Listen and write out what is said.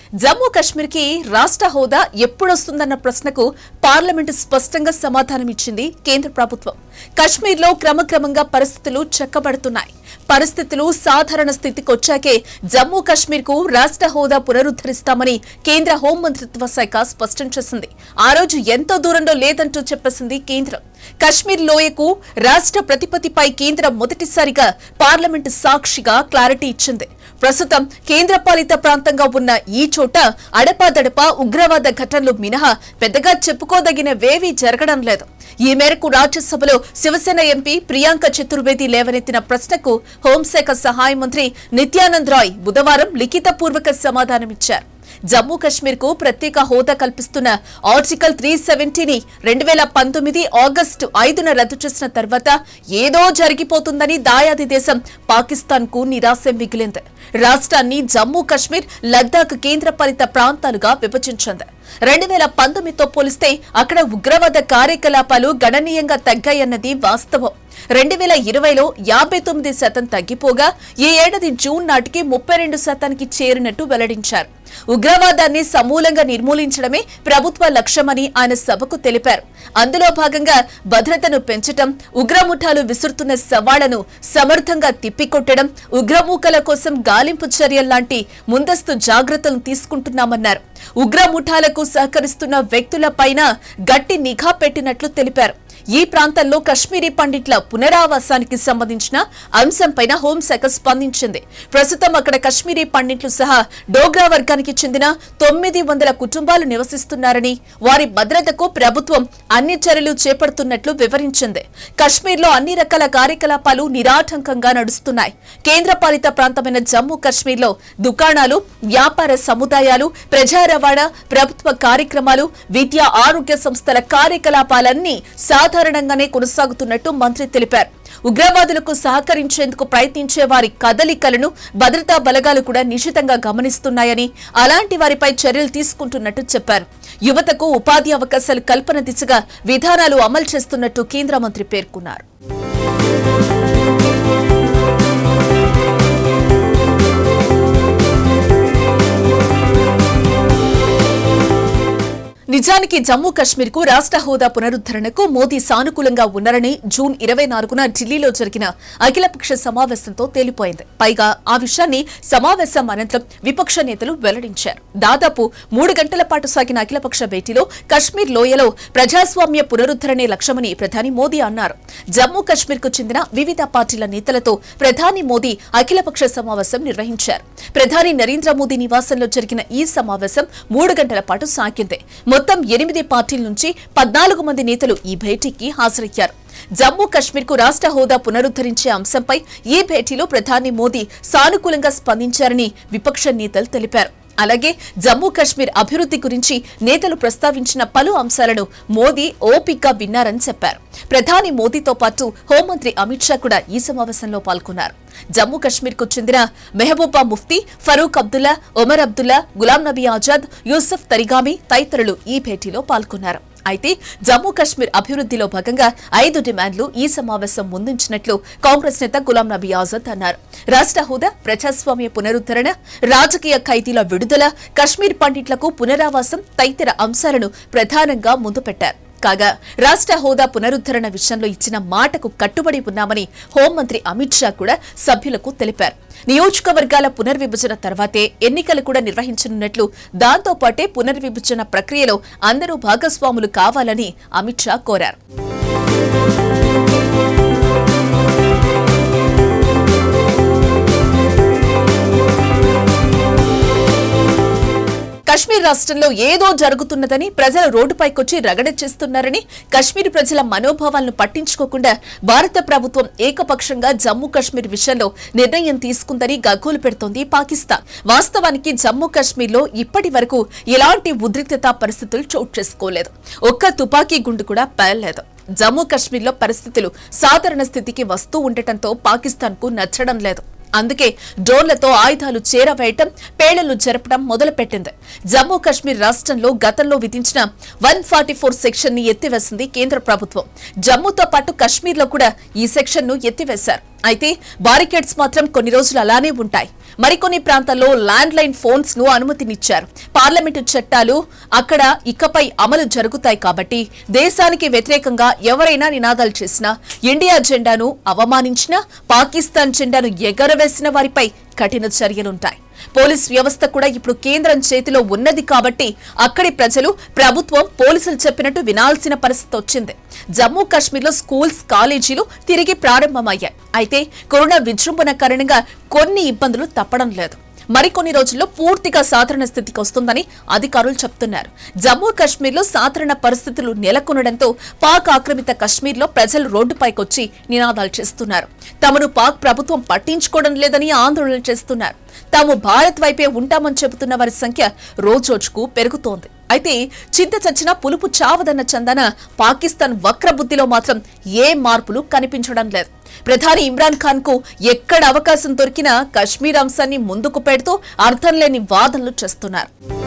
జమ్మూ కశ్మీర్ కి రాష్ట్ర హోదా ఎప్పుడొస్తుందన్న ప్రశ్నకు పార్లమెంటు స్పష్టంగా సమాధానమిచ్చింది కేంద్ర ప్రభుత్వం కశ్మీర్లో క్రమక్రమంగా పరిస్థితులు చక్కబడుతున్నాయి పరిస్థితులు సాధారణ స్థితికి వచ్చాకే జమ్మూ కశ్మీర్ కు రాష్ట్ర హోదా పునరుద్ధరిస్తామని కేంద్ర హోంమంత్రిత్వ శాఖ స్పష్టం చేసింది ఆ రోజు ఎంతో దూరంలో లేదంటూ చెప్పేసింది కేంద్రం కశ్మీర్ లోయకు రాష్ట్ర ప్రతిపత్తిపై కేంద్రం మొదటిసారిగా పార్లమెంటు సాక్షిగా క్లారిటీ ఇచ్చింది ప్రస్తుతం కేంద్రపాలిత ప్రాంతంగా ఉన్న ఈ చోట అడపాదడపా ఉగ్రవాద ఘటనలు మినహా పెద్దగా చెప్పుకోదగినవేవీ జరగడం లేదు ఈ మేరకు రాజ్యసభలో శివసేన ఎంపీ ప్రియాంక చతుర్వేది లేవనెత్తిన ప్రశ్నకు హోంశాఖ సహాయ మంత్రి నిత్యానంద్ రాయ్ బుధవారం లిఖితపూర్వక సమాధానమిచ్చారు జమ్మూ కశ్మీర్ కు ప్రత్యేక హోదా కల్పిస్తున్న ఆర్టికల్ త్రీ సెవెంటీని రెండు వేల పంతొమ్మిది ఆగస్టు ఐదున రద్దు చేసిన తర్వాత ఏదో జరిగిపోతుందని దాయాది దేశం పాకిస్తాన్ కు నిరాశ మిగిలింది రాష్ట్రాన్ని జమ్మూ కశ్మీర్ లద్దాఖ్ కేంద్రపాలిత ప్రాంతాలుగా విభజించింది రెండు వేల పంతొమ్మిదితో పోలిస్తే అక్కడ ఉగ్రవాద కార్యకలాపాలు గణనీయంగా తగ్గాయన్నది వాస్తవం రెండు వేల ఇరవైలో యాభై తొమ్మిది శాతం తగ్గిపోగా ఈ ఏడాది జూన్ నాటికి ముప్పై రెండు శాతానికి చేరినట్టు వెల్లడించారు ఉగ్రవాదాన్ని సమూలంగా నిర్మూలించడమే ప్రభుత్వ లక్ష్యమని ఆయన సభకు తెలిపారు అందులో భాగంగా భద్రతను పెంచటం ఉగ్రముఠాలు విసురుతున్న సవాళ్లను సమర్థంగా తిప్పికొట్టడం ఉగ్రమూకల కోసం గాలింపు చర్యల్లాంటి ముందస్తు జాగ్రత్తలు తీసుకుంటున్నామన్నారు ఉగ్రముఠాలకు సహకరిస్తున్న వ్యక్తులపైన గట్టి నిఘా పెట్టినట్లు తెలిపారు ఈ ప్రాంతంలో కశ్మీరీ పండిట్ల పునరావాసానికి సంబంధించిన అంశంపైన హోంశాఖ స్పందించింది ప్రస్తుతం అక్కడ కశ్మీరీ పండిట్లు సహా డోగ్రా వర్గానికి చెందిన తొమ్మిది వందల కుటుంబాలు నివసిస్తున్నారని వారి భద్రతకు ప్రభుత్వం అన్ని చర్యలు చేపడుతున్నట్లు వివరించింది కశ్మీర్లో అన్ని రకాల కార్యకలాపాలు నిరాటంకంగా నడుస్తున్నాయి కేంద్రపాలిత ప్రాంతమైన జమ్మూ కశ్మీర్లో దుకాణాలు వ్యాపార సముదాయాలు ప్రజా రవాణా ప్రభుత్వ కార్యక్రమాలు విద్యా ఆరోగ్య సంస్థల కార్యకలాపాలన్నీ సాధారణంగానే కొనసాగుతున్నట్టు మంత్రి తెలిపారు ఉగ్రవాదులకు సహకరించేందుకు ప్రయత్నించే వారి కదలికలను భద్రతా బలగాలు కూడా నిశితంగా గమనిస్తున్నాయని అలాంటి వారిపై చర్యలు తీసుకుంటున్నట్టు చెప్పారు యువతకు ఉపాధి అవకాశాలు కల్పన దిశగా విధానాలు అమలు చేస్తున్నట్టు కేంద్ర మంత్రి పేర్కొన్నారు నిజానికి జమ్మూ కశ్మీర్ కు రాష్ట్ర హోదా పునరుద్ధరణకు మోదీ సానుకూలంగా ఉన్నారని జూన్ ఇరవై నాలుగున ఢిల్లీలో జరిగిన అఖిలపక్ష సమావేశంతో తేలిపోయింది పైగా ఆ విషయాన్ని సమావేశం అనంతరం విపక్ష నేతలు వెల్లడించారు దాదాపు మూడు గంటల పాటు సాగిన అఖిలపక్ష భేటీలో కశ్మీర్ లోయలో ప్రజాస్వామ్య పునరుద్ధరణే లక్ష్యమని ప్రధాని మోదీ అన్నారు జమ్మూ కశ్మీర్ కు చెందిన వివిధ పార్టీల నేతలతో ప్రధాని మోదీ అఖిలపక్ష సమావేశం నిర్వహించారు ప్రధాని నరేంద్ర మోదీ నివాసంలో జరిగిన ఈ సమావేశం మూడు గంటల పాటు సాగింది మొత్తం ఎనిమిది పార్టీల నుంచి పద్నాలుగు మంది నేతలు ఈ భేటీకి హాజరయ్యారు జమ్మూ కశ్మీర్ కు రాష్ట్ర హోదా పునరుద్ధరించే అంశంపై ఈ భేటీలో ప్రధాని మోదీ సానుకూలంగా స్పందించారని విపక్ష నేతలు తెలిపారు అలాగే జమ్మూ కశ్మీర్ అభివృద్ధి గురించి నేతలు ప్రస్తావించిన పలు అంశాలను మోదీ ఓపిగ్గా విన్నారని చెప్పారు ప్రధాని మోదీతో పాటు హోంమంత్రి అమిత్ షా కూడా ఈ సమావేశంలో పాల్గొన్నారు జమ్మూ కశ్మీర్ కు చెందిన మెహబూబా ముఫ్తీ ఫరూక్ అబ్దుల్లా ఒమర్ అబ్దుల్లా గులాం నబీ ఆజాద్ యూసఫ్ తరిగామి తదితరులు ఈ భేటీలో పాల్గొన్నారు అయితే జమ్మూ కశ్మీర్ అభివృద్ధిలో భాగంగా ఐదు డిమాండ్లు ఈ సమావేశం ముందుంచినట్లు కాంగ్రెస్ నేత గులాం నబీ ఆజాద్ అన్నారు రాష్ట్ర హోదా ప్రజాస్వామ్య పునరుద్ధరణ రాజకీయ ఖైదీల విడుదల కశ్మీర్ పండిట్లకు పునరావాసం తదితర అంశాలను ప్రధానంగా ముందు పెట్టారు కాగా రాష్ట్ర హోదా పునరుద్ధరణ విషయంలో ఇచ్చిన మాటకు కట్టుబడి ఉన్నామని హోంమంత్రి అమిత్ షా కూడా సభ్యులకు తెలిపారు నియోజకవర్గాల పునర్విభజన తర్వాతే ఎన్నికలు కూడా నిర్వహించనున్నట్లు దాంతో పాటే పునర్విభజన ప్రక్రియలో అందరూ భాగస్వాములు కావాలని అమిత్ షా కోరారు కశ్మీర్ రాష్ట్రంలో ఏదో జరుగుతున్నదని ప్రజలు రోడ్డుపైకొచ్చి రగడ చేస్తున్నారని కశ్మీర్ ప్రజల మనోభావాలను పట్టించుకోకుండా భారత ప్రభుత్వం ఏకపక్షంగా జమ్మూ కశ్మీర్ విషయంలో నిర్ణయం తీసుకుందని గగ్గోలు పెడుతోంది పాకిస్తాన్ వాస్తవానికి జమ్మూ కశ్మీర్లో ఇప్పటి వరకు ఎలాంటి ఉద్రిక్తత పరిస్థితులు చోటు చేసుకోలేదు ఒక్క తుపాకీ గుండు కూడా పేలలేదు జమ్మూ కశ్మీర్లో పరిస్థితులు సాధారణ స్థితికి వస్తూ ఉండటంతో పాకిస్తాన్కు నచ్చడం లేదు అందుకే డ్రోన్లతో ఆయుధాలు చేరవేయటం పేళ్లను జరపడం మొదలుపెట్టింది జమ్మూ కశ్మీర్ రాష్ట్రంలో గతంలో విధించిన వన్ ఫార్టీ ఫోర్ సెక్షన్ ని ఎత్తివేసింది కేంద్ర ప్రభుత్వం జమ్మూతో పాటు కశ్మీర్లో కూడా ఈ సెక్షన్ ను ఎత్తివేశారు అయితే బారికేడ్స్ మాత్రం కొన్ని రోజులు అలానే ఉంటాయి మరికొన్ని ప్రాంతాల్లో ల్యాండ్ లైన్ ఫోన్స్ ను అనుమతినిచ్చారు పార్లమెంటు చట్టాలు అక్కడ ఇకపై అమలు జరుగుతాయి కాబట్టి దేశానికి వ్యతిరేకంగా ఎవరైనా నినాదాలు చేసినా ఇండియా జెండాను అవమానించినా పాకిస్తాన్ జెండాను ఎగరవేసిన వారిపై కఠిన చర్యలుంటాయి పోలీస్ వ్యవస్థ కూడా ఇప్పుడు కేంద్రం చేతిలో ఉన్నది కాబట్టి అక్కడి ప్రజలు ప్రభుత్వం పోలీసులు చెప్పినట్టు వినాల్సిన పరిస్థితి వచ్చింది జమ్మూ కాశ్మీర్లో స్కూల్స్ కాలేజీలు తిరిగి ప్రారంభమయ్యాయి అయితే కరోనా విజృంభణ కారణంగా కొన్ని ఇబ్బందులు తప్పడం లేదు మరికొన్ని రోజుల్లో పూర్తిగా సాధారణ స్థితికి వస్తుందని అధికారులు చెప్తున్నారు జమ్మూ కాశ్మీర్లో సాధారణ పరిస్థితులు నెలకొనడంతో పాక్ ఆక్రమిత కాశ్మీర్లో ప్రజలు రోడ్డుపైకొచ్చి నినాదాలు చేస్తున్నారు తమను పాక్ ప్రభుత్వం పట్టించుకోవడం లేదని ఆందోళన చేస్తున్నారు తాము భారత్ వైపే ఉంటామని చెబుతున్న వారి సంఖ్య రోజురోజుకు పెరుగుతోంది అయితే చింత చచ్చిన పులుపు చావదన్న చందన పాకిస్తాన్ వక్రబుద్ధిలో మాత్రం ఏ మార్పులు కనిపించడం లేదు ప్రధాని ఇమ్రాన్ ఖాన్ కు ఎక్కడ అవకాశం దొరికినా కశ్మీర్ అంశాన్ని ముందుకు పెడుతూ అర్థం లేని వాదనలు చేస్తున్నారు